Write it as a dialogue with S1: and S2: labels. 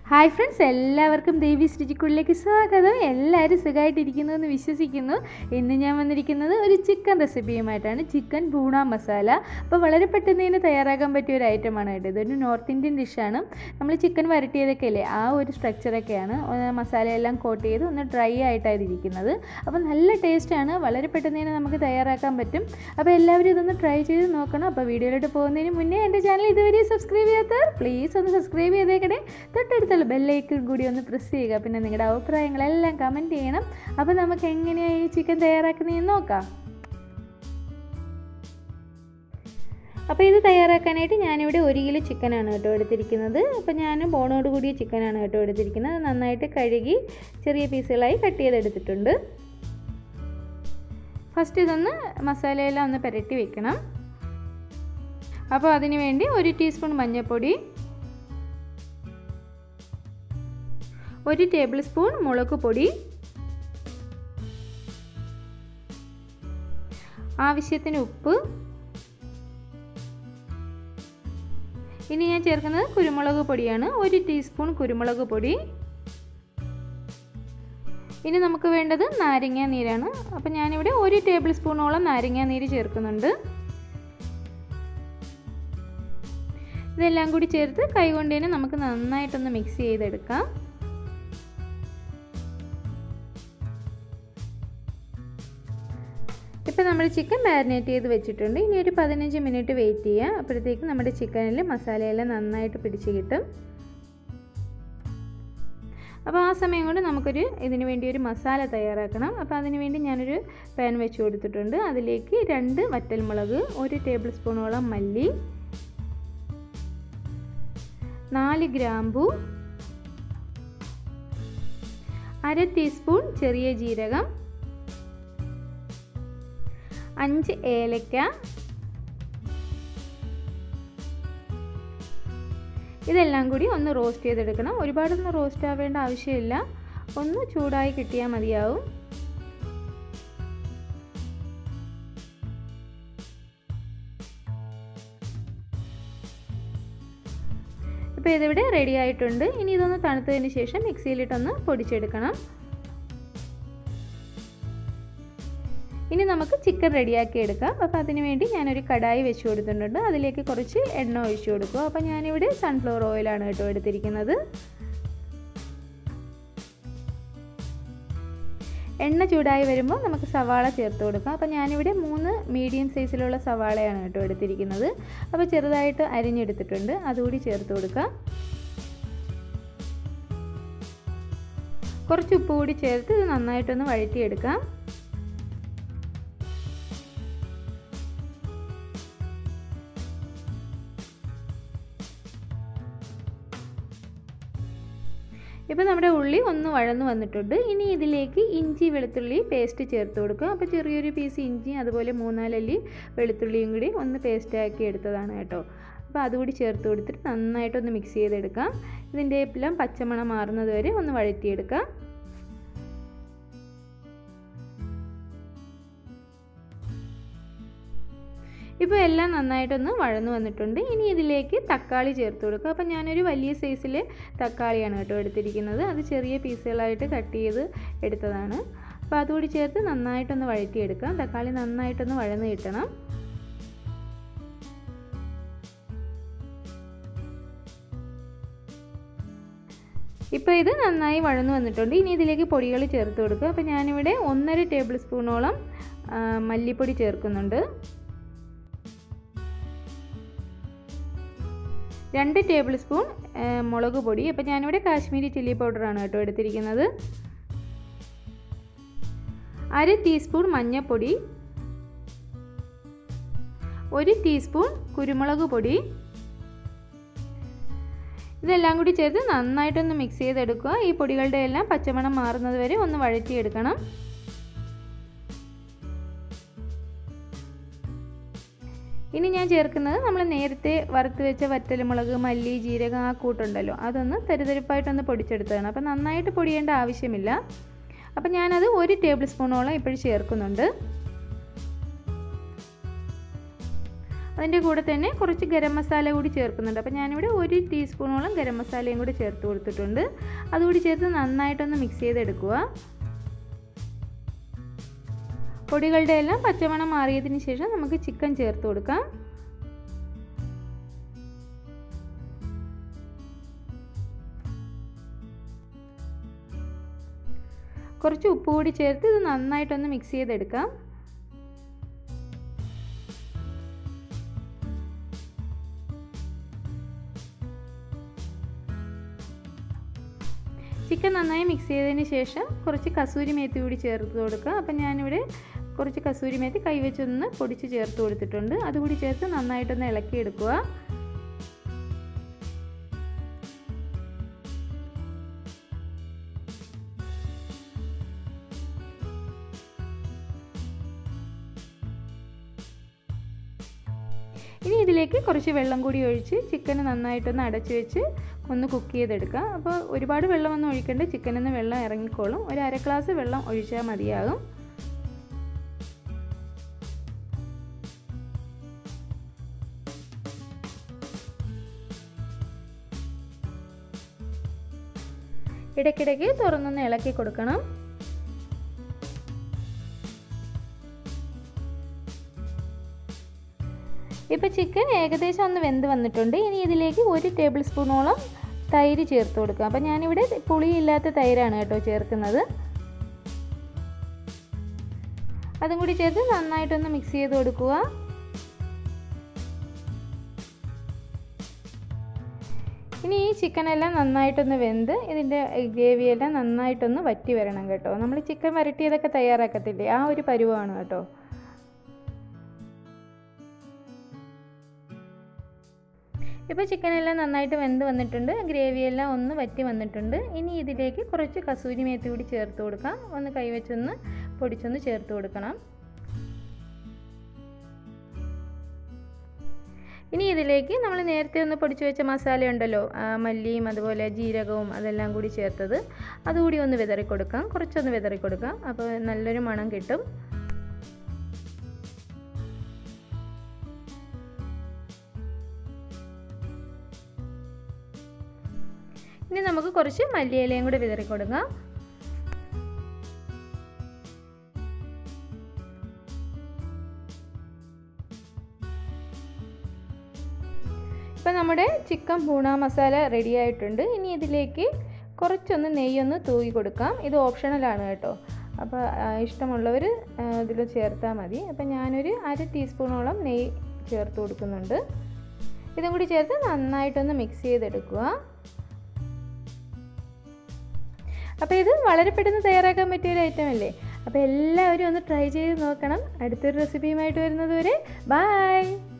S1: hi friends എല്ലാവർക്കും ദേവി രുചിക്കുള്ളിലേക്ക് സ്വാഗതം എല്ലാവരും സുഖമായിട്ടിരിക്കുന്നു എന്ന് വിശ്വസിക്കുന്നു ഇന്ന് ഞാൻ വന്നിരിക്കുന്നത് ഒരു ചിക്കൻ റെസിപ്പിയുമായിട്ടാണ് ചിക്കൻ ബൂണ മസാല അപ്പോൾ വളരെ പെട്ടെന്ന് തന്നെ തയ്യാറാക്കാൻ പറ്റിയ ഒരു ഐറ്റമാണ് കേട്ടോ ഇതൊരു നോർത്ത് ഇന്ത്യൻ ഡിഷാണ് നമ്മൾ ചിക്കൻ വരട്ടിയതൊക്കെ അല്ലേ ആ ഒരു സ്ട്രക്ചറൊക്കെയാണ് മസാലയെല്ലാം കോട്ട് ചെയ്ത് ഒന്ന് ഡ്രൈ ആയിട്ടാണ് ഇരിക്കുന്നത് അപ്പോൾ നല്ല ടേസ്റ്റാണ് വളരെ പെട്ടെന്ന് തന്നെ നമുക്ക് തയ്യാറാക്കാൻ പറ്റും അപ്പോൾ എല്ലാവരും ഇതൊന്ന് ട്രൈ ചെയ്ത് നോക്കണം അപ്പോൾ വീഡിയോയിലോട്ട് പോകുന്നതിന് മുന്നേ എൻ്റെ ചാനൽ ഇതുവരെ സബ്സ്ക്രൈബ് ചെയ്യാത്തവർ പ്ലീസ് ഒന്ന് സബ്സ്ക്രൈബ് ചെയ്തേക്കണേ തൊട്ടടുത്തുള്ള ബെല്ലൈക്കൺ കൂടി ഒന്ന് പ്രസ് ചെയ്യുക പിന്നെ നിങ്ങളുടെ അഭിപ്രായങ്ങളെല്ലാം കമൻറ്റ് ചെയ്യണം അപ്പോൾ നമുക്ക് എങ്ങനെയാണ് ഈ ചിക്കൻ തയ്യാറാക്കുന്നതെന്ന് നോക്കാം അപ്പോൾ ഇത് തയ്യാറാക്കാനായിട്ട് ഞാനിവിടെ ഒരു കിലോ ചിക്കനാണ് കേട്ടോ എടുത്തിരിക്കുന്നത് അപ്പോൾ ഞാൻ ബോണോട് കൂടിയ ചിക്കനാണ് കേട്ടോ എടുത്തിരിക്കുന്നത് അത് നന്നായിട്ട് കഴുകി ചെറിയ പീസുകളായി കട്ട് ചെയ്തെടുത്തിട്ടുണ്ട് ഫസ്റ്റ് ഇതൊന്ന് മസാലയെല്ലാം ഒന്ന് പുരട്ടി വെക്കണം അപ്പോൾ അതിന് വേണ്ടി ഒരു ടീസ്പൂൺ മഞ്ഞൾപ്പൊടി ഒരു ടേബിൾ സ്പൂൺ മുളക് പൊടി ആവശ്യത്തിന് ഉപ്പ് ഇനി ഞാൻ ചേർക്കുന്നത് കുരുമുളക് പൊടിയാണ് ഒരു ടീസ്പൂൺ കുരുമുളക് പൊടി ഇനി നമുക്ക് വേണ്ടത് നാരങ്ങ നീരാണ് അപ്പോൾ ഞാനിവിടെ ഒരു ടേബിൾ സ്പൂണോളം നാരങ്ങ നീര് ചേർക്കുന്നുണ്ട് ഇതെല്ലാം കൂടി ചേർത്ത് കൈകൊണ്ട് തന്നെ നമുക്ക് നന്നായിട്ടൊന്ന് മിക്സ് ചെയ്തെടുക്കാം ഇപ്പോൾ നമ്മൾ ചിക്കൻ മാരിനേറ്റ് ചെയ്ത് വെച്ചിട്ടുണ്ട് ഇനി ഒരു പതിനഞ്ച് മിനിറ്റ് വെയിറ്റ് ചെയ്യുക അപ്പോഴത്തേക്ക് നമ്മുടെ ചിക്കനിൽ മസാലയെല്ലാം നന്നായിട്ട് പിടിച്ച് കിട്ടും അപ്പോൾ ആ സമയം കൊണ്ട് നമുക്കൊരു ഇതിന് വേണ്ടി ഒരു മസാല തയ്യാറാക്കണം അപ്പോൾ അതിന് വേണ്ടി ഞാനൊരു പാൻ വെച്ച് കൊടുത്തിട്ടുണ്ട് അതിലേക്ക് രണ്ട് വറ്റൽമുളക് ഒരു ടേബിൾ സ്പൂണോളം മല്ലി നാല് ഗ്രാമ്പു അര ടീസ്പൂൺ ചെറിയ ജീരകം അഞ്ച് ഏലക്ക ഇതെല്ലാം കൂടി ഒന്ന് റോസ്റ്റ് ചെയ്തെടുക്കണം ഒരുപാടൊന്നും റോസ്റ്റ് ആവേണ്ട ആവശ്യമില്ല ഒന്ന് ചൂടായി കിട്ടിയാൽ മതിയാവും ഇപ്പോൾ ഇതിവിടെ റെഡി ആയിട്ടുണ്ട് ഇനി ഇതൊന്ന് തണുത്തതിന് ശേഷം മിക്സിയിലിട്ടൊന്ന് പൊടിച്ചെടുക്കണം ഇനി നമുക്ക് ചിക്കൻ റെഡിയാക്കി എടുക്കാം അപ്പോൾ അതിന് വേണ്ടി ഞാനൊരു കടായി വെച്ച് കൊടുത്തിട്ടുണ്ട് അതിലേക്ക് കുറച്ച് എണ്ണ ഒഴിച്ചു കൊടുക്കും അപ്പോൾ ഞാനിവിടെ സൺഫ്ലവർ ഓയിലാണ് കേട്ടോ എടുത്തിരിക്കുന്നത് എണ്ണ ചൂടായി വരുമ്പോൾ നമുക്ക് സവാള ചേർത്ത് കൊടുക്കാം അപ്പോൾ ഞാനിവിടെ മൂന്ന് മീഡിയം സൈസിലുള്ള സവാളയാണ് കേട്ടോ എടുത്തിരിക്കുന്നത് അപ്പോൾ ചെറുതായിട്ട് അരിഞ്ഞെടുത്തിട്ടുണ്ട് അതുകൂടി ചേർത്ത് കൊടുക്കാം കുറച്ച് ഉപ്പ് കൂടി ചേർത്ത് ഇത് നന്നായിട്ടൊന്ന് വഴറ്റിയെടുക്കാം ഇപ്പോൾ നമ്മുടെ ഉള്ളി ഒന്ന് വഴന്നു വന്നിട്ടുണ്ട് ഇനി ഇതിലേക്ക് ഇഞ്ചി വെളുത്തുള്ളി പേസ്റ്റ് ചേർത്ത് കൊടുക്കുക അപ്പോൾ ചെറിയൊരു പീസ് ഇഞ്ചി അതുപോലെ മൂന്നാലല്ലി വെളുത്തുള്ളിയും കൂടി ഒന്ന് പേസ്റ്റാക്കി എടുത്തതാണ് കേട്ടോ അപ്പോൾ അതുകൂടി ചേർത്ത് കൊടുത്തിട്ട് നന്നായിട്ടൊന്ന് മിക്സ് ചെയ്തെടുക്കാം ഇതിൻ്റെ എല്ലാം പച്ചമണം മാറുന്നത് വരെ ഒന്ന് വഴറ്റിയെടുക്കാം ഇപ്പോൾ എല്ലാം നന്നായിട്ടൊന്ന് വഴന്നു വന്നിട്ടുണ്ട് ഇനി ഇതിലേക്ക് തക്കാളി ചേർത്ത് കൊടുക്കുക അപ്പോൾ ഞാനൊരു വലിയ സൈസിൽ തക്കാളിയാണ് കേട്ടോ എടുത്തിരിക്കുന്നത് അത് ചെറിയ പീസുകളായിട്ട് കട്ട് ചെയ്ത് എടുത്തതാണ് അപ്പോൾ അതുകൂടി ചേർത്ത് നന്നായിട്ടൊന്ന് വഴറ്റിയെടുക്കാം തക്കാളി നന്നായിട്ടൊന്ന് വഴന്ന് കിട്ടണം ഇപ്പോൾ ഇത് നന്നായി വഴന്നു വന്നിട്ടുണ്ട് ഇനി ഇതിലേക്ക് പൊടികൾ ചേർത്ത് കൊടുക്കുക അപ്പോൾ ഞാനിവിടെ ഒന്നര ടേബിൾ സ്പൂണോളം മല്ലിപ്പൊടി ചേർക്കുന്നുണ്ട് രണ്ട് ടേബിൾ സ്പൂൺ മുളക് പൊടി അപ്പോൾ ഞാനിവിടെ കാശ്മീരി ചില്ലി പൗഡറാണ് കേട്ടോ എടുത്തിരിക്കുന്നത് അര ടീസ്പൂൺ മഞ്ഞൾപ്പൊടി ഒരു ടീസ്പൂൺ കുരുമുളക് പൊടി ഇതെല്ലാം കൂടി ചേർത്ത് നന്നായിട്ടൊന്ന് മിക്സ് ചെയ്തെടുക്കുക ഈ പൊടികളുടെ എല്ലാം പച്ചമണം മാറുന്നത് വരെ ഒന്ന് വഴറ്റിയെടുക്കണം ഇനി ഞാൻ ചേർക്കുന്നത് നമ്മൾ നേരത്തെ വറുത്ത് വെച്ച വറ്റൽമുളക് മല്ലി ജീരകം ആ കൂട്ടുണ്ടല്ലോ അതൊന്ന് തെരുതെരുപ്പായിട്ടൊന്ന് പൊടിച്ചെടുത്തതാണ് അപ്പോൾ നന്നായിട്ട് പൊടിയേണ്ട ആവശ്യമില്ല അപ്പോൾ ഞാനത് ഒരു ടേബിൾ സ്പൂണോളം ഇപ്പോഴും ചേർക്കുന്നുണ്ട് അതിൻ്റെ കൂടെ തന്നെ കുറച്ച് ഗരം മസാല കൂടി ചേർക്കുന്നുണ്ട് അപ്പോൾ ഞാനിവിടെ ഒരു ടീസ്പൂണോളം ഗരം മസാലയും കൂടി ചേർത്ത് കൊടുത്തിട്ടുണ്ട് അതുകൂടി ചേർത്ത് നന്നായിട്ടൊന്ന് മിക്സ് ചെയ്തെടുക്കുക പൊടികളുടെ എല്ലാം പച്ചമണം മാറിയതിന് ശേഷം നമുക്ക് ചിക്കൻ ചേർത്ത് കൊടുക്കാം കുറച്ച് ഉപ്പ് കൂടി ചേർത്ത് ഇത് നന്നായിട്ടൊന്ന് മിക്സ് ചെയ്തെടുക്കാം ചിക്കൻ നന്നായി മിക്സ് ചെയ്തതിന് ശേഷം കുറച്ച് കസൂരി മേത്തി കൂടി ചേർത്ത് കൊടുക്കുക അപ്പം ഞാനിവിടെ കുറച്ച് കസൂരി മേത്തി കൈവച്ചൊന്ന് പൊടിച്ച് ചേർത്ത് കൊടുത്തിട്ടുണ്ട് അതുകൂടി ചേർത്ത് നന്നായിട്ടൊന്ന് ഇളക്കിയെടുക്കുക ഇനി ഇതിലേക്ക് കുറച്ച് വെള്ളം കൂടി ഒഴിച്ച് ചിക്കൻ നന്നായിട്ടൊന്ന് അടച്ചു വെച്ച് ഒന്ന് കുക്ക് ചെയ്തെടുക്കാം അപ്പോൾ ഒരുപാട് വെള്ളമൊന്നും ഒഴിക്കേണ്ട ചിക്കനിൽ നിന്ന് വെള്ളം ഇറങ്ങിക്കോളും ഒരു അര ഗ്ലാസ് വെള്ളം ഒഴിച്ചാൽ മതിയാകും ഇടയ്ക്കിടയ്ക്ക് തുറന്നൊന്ന് ഇളക്കി കൊടുക്കണം ഇപ്പോൾ ചിക്കൻ ഏകദേശം ഒന്ന് വെന്ത് വന്നിട്ടുണ്ട് ഇനി ഇതിലേക്ക് ഒരു ടേബിൾ സ്പൂണോളം തൈര് ചേർത്ത് കൊടുക്കുക അപ്പോൾ ഞാനിവിടെ പുളിയില്ലാത്ത തൈരാണ് കേട്ടോ ചേർക്കുന്നത് അതും കൂടി ചേർത്ത് നന്നായിട്ടൊന്ന് മിക്സ് ചെയ്ത് കൊടുക്കുക ഇനി ഈ ചിക്കനെല്ലാം നന്നായിട്ടൊന്ന് വെന്ത് ഇതിൻ്റെ ഗ്രേവിയെല്ലാം നന്നായിട്ടൊന്ന് വറ്റി വരണം കേട്ടോ നമ്മൾ ചിക്കൻ വരട്ടിയതൊക്കെ തയ്യാറാക്കത്തില്ലേ ആ ഒരു പരുവമാണ് കേട്ടോ ഇപ്പോൾ ചിക്കനെല്ലാം നന്നായിട്ട് വെന്ത് വന്നിട്ടുണ്ട് ഗ്രേവിയെല്ലാം ഒന്ന് വറ്റി വന്നിട്ടുണ്ട് ഇനി ഇതിലേക്ക് കുറച്ച് കസൂരി മേത്തി കൂടി ചേർത്ത് കൊടുക്കാം ഒന്ന് കൈവച്ചൊന്ന് പൊടിച്ചൊന്ന് ചേർത്ത് കൊടുക്കണം ഇനി ഇതിലേക്ക് നമ്മൾ നേരത്തെ ഒന്ന് പൊടിച്ചു വെച്ച മസാല ഉണ്ടല്ലോ മല്ലിയും അതുപോലെ ജീരകവും അതെല്ലാം കൂടി ചേർത്തത് അതുകൂടി ഒന്ന് വിതറി കൊടുക്കാം കുറച്ചൊന്ന് വിതറി കൊടുക്കാം അപ്പോൾ നല്ലൊരു മണം കിട്ടും ഇനി നമുക്ക് കുറച്ച് മല്ലിയിലയും കൂടി വിതറി കൊടുക്കാം ഇപ്പം നമ്മുടെ ചിക്കൻ പൂണ മസാല റെഡി ആയിട്ടുണ്ട് ഇനി ഇതിലേക്ക് കുറച്ചൊന്ന് നെയ്യൊന്ന് തൂകി കൊടുക്കാം ഇത് ഓപ്ഷണലാണ് കേട്ടോ അപ്പോൾ ഇഷ്ടമുള്ളവർ ഇതിൽ ചേർത്താൽ മതി അപ്പം ഞാനൊരു അര ടീസ്പൂണോളം നെയ്യ് ചേർത്ത് കൊടുക്കുന്നുണ്ട് ഇതും കൂടി ചേർത്ത് നന്നായിട്ടൊന്ന് മിക്സ് ചെയ്തെടുക്കുക അപ്പോൾ ഇത് വളരെ പെട്ടെന്ന് തയ്യാറാക്കാൻ പറ്റിയ ഒരു ഐറ്റം അല്ലേ അപ്പോൾ എല്ലാവരും ഒന്ന് ട്രൈ ചെയ്ത് നോക്കണം അടുത്തൊരു റെസിപ്പിയുമായിട്ട് വരുന്നത് വരെ ബായ്